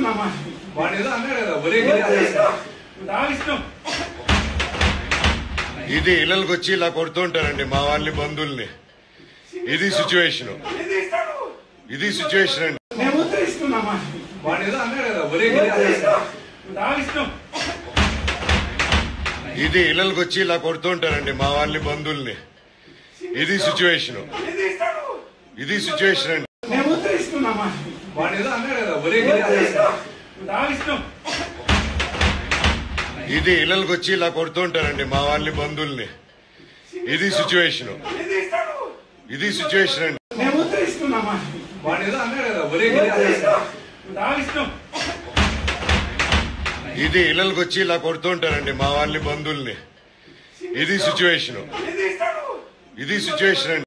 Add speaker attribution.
Speaker 1: ఇస్తున్నామా
Speaker 2: వాడు ఏదో అన్నాడు కదా ఒరే గిరి అన్నాడు.
Speaker 1: దావిస్తాం
Speaker 3: ఇది ఇళ్ళకి వచ్చి ఇలా కొడుతుంటారండి మా వాళ్ళని బంధువుల్ని ఇది సిచ్యువేషన్ ఇది సిచ్యువేషన్ అండి
Speaker 1: మేము ఉత్తరిస్తున్నామా
Speaker 2: వాడు ఏదో అన్నాడు కదా ఒరే గిరి అన్నాడు.
Speaker 1: దావిస్తాం
Speaker 3: ఇది ఇళ్ళకి వచ్చి ఇలా కొడుతుంటారండి మా వాళ్ళని బంధువుల్ని ఇది సిచ్యువేషన్ ఇది సిచ్యువేషన్ అండి
Speaker 1: మేము ఉత్తరిస్తున్నామా
Speaker 2: వాడు ఏదో అన్నాడు కదా ఒరే గిరి అన్నాడు.
Speaker 1: దావిస్తాం
Speaker 3: ఇది ఇళ్ళకి వచ్చి ఇలా కొడుతుంటారండి మా వాళ్ళని బంధువుల్ని ఇది సిచ్యువేషన్ ఇది సిచ్యువేషన్ అండి
Speaker 1: మేము ఉత్తరిస్తున్నామా
Speaker 2: వాడు ఏదో అన్నాడు కదా ఒరే గిరి అన్నాడు.
Speaker 1: దావిస్తాం
Speaker 3: ఇది ఇళ్ళకి వచ్చి ఇలా కొడుతుంటారండి మా వాళ్ళని బంధువుల్ని ఇది సిచ్యువేషన్ ఇది సిచ్యువేషన్ అండి